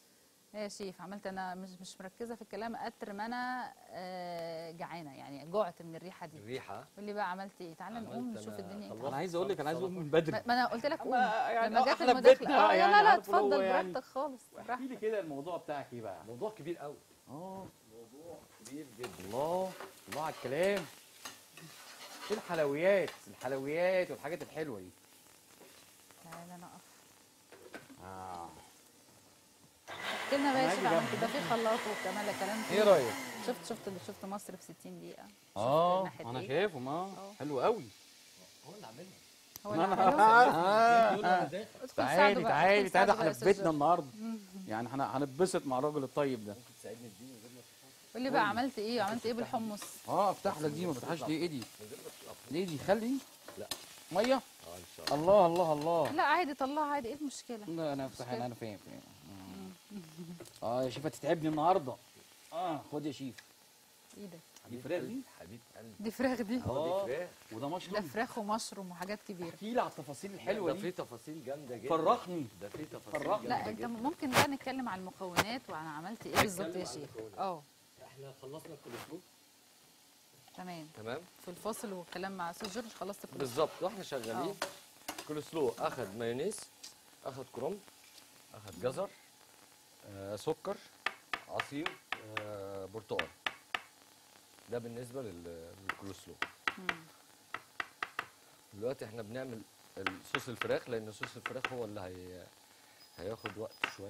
يا شيف عملت انا مش مش مركزه في الكلام قدر ما انا آه، جعانه يعني جعت من الريحه دي الريحه قول لي بقى عملت ايه تعالى عملت نقوم نشوف أنا الدنيا خلصت. إيه. انا عايز اقول لك انا عايز اقوم من بدري ما ما انا قلت لك قوم أما يعني لما آه، جت إحنا في المداخله بيتنا اه لا يعني لا لا عارف اللي هو اتفضل يعني. براحتك خالص احكي براحتك لي كده الموضوع بتاعك ايه بقى موضوع كبير قوي اه موضوع كبير جدا الله الله على الكلام ايه الحلويات الحلويات والحاجات الحلوه دي تعالى نقف اه كلمة بقى يا أنا شيخ هاجي عملت ده في خلاط وكمان لا كلام ايه فيه. رايك شفت شفت شفت مصر في 60 دقيقة شفت اه ناحية انا إيه؟ شايفهم اه آه. حلو قوي هو اللي عاملها هو اللي عمله. آه. ادخل ساعده تعالي بقى، تعالي ادخل تعالي ساعده بقى احنا يا في أستاذ بيتنا جورج. النهارده يعني احنا هنتبسط مع الراجل الطيب ده ممكن تساعدني تديني غير ما قول لي بقى عملت ايه عملت ايه بالحمص اه افتح لك دي ما فتحهاش ليه ايه دي ليه دي خلي لا. ميه اه ان شاء الله الله الله الله لا عادي طلعها عادي ايه المشكلة لا انا افتح انا فاهم فاهم اه يا شيف هتتعبني النهارده اه خد يا شيف ايدك دي فراخ دي حبيب قلبي دي فراخ دي اه دي فراخ وده ده مشروم فراخ ومشروم وحاجات كبيرة احكي لي على التفاصيل الحلوه ده في دي تفاصيل جامده جدا فرحني ده في تفاصيل فرحني. لا جامده انت جدا ممكن بقى نتكلم على المكونات وانا عملت ايه بالظبط يا نتكلم على شيخ المكونات. اه احنا خلصنا الكولسلو تمام تمام في الفاصل والكلام مع استاذ جورج خلصت كل بالظبط واحنا شغالين كولسلو اخد مايونيز اخد كرنب اخد جزر آه سكر عصير آه برتقال ده بالنسبه لل- للكولسلو دلوقتي احنا بنعمل صوص الفراخ لان صوص الفراخ هو اللي هي هياخد وقت شويه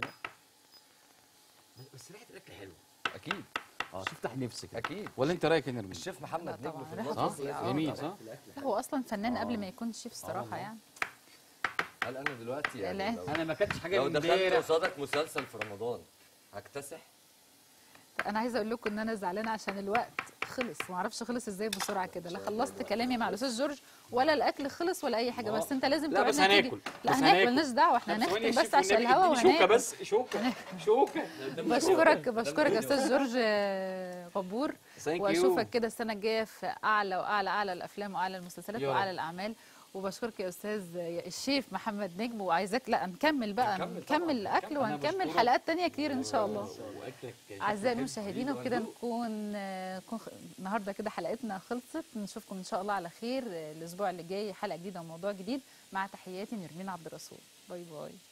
بس ريحه الاكل حلوه اكيد اه تفتح نفسك اكيد ولا انت رايك يا نرمين الشيف لا محمد نجم طبعاً، في ريحة المطبخ فظيعة. لازم جميل، يطبخ صح؟ في الأكل لا هو اصلا فنان قبل آه. ما يكون شيف صراحة يعني هل انا دلوقتي لا. يعني لو, انا ما اكلتش حاجه لو من دخلت امبارح قصادك مسلسل في رمضان هكتسح انا عايزه اقول لكم ان انا زعلانه عشان الوقت خلص ما اعرفش خلص ازاي بسرعه كده لا خلصت كلامي مع الاستاذ جورج ولا الاكل خلص ولا اي حاجه آه. بس انت لازم لا بس توعدنا تيجي. هناكل لا بس هناكل مالناش دعوه احنا طب ثواني يا هنختم شيف بس عشان والنبي الهوا اديني شوكه وهناكل بس شوكه شوكه بشكرك بشكرك يا استاذ جورج آه، غبور Thank you. واشوفك كده السنه الجايه في اعلى واعلى اعلى الافلام واعلى المسلسلات يا واعلى رب. الاعمال وبشكرك يا استاذ الشيف محمد نجم وعايزاك لا نكمل بقى هنكمل نكمل طبعاً، الاكل هنكمل. أنا وهنكمل بشكرك. حلقات تانية كتير ان شاء الله واكلك اعزائي المشاهدين وبكده نكون آه، نكون خ- النهارده كده حلقتنا خلصت نشوفكم ان شاء الله على خير آه، الاسبوع اللي جاي حلقه جديده وموضوع جديد مع تحياتي نرمين عبد الرسول باي باي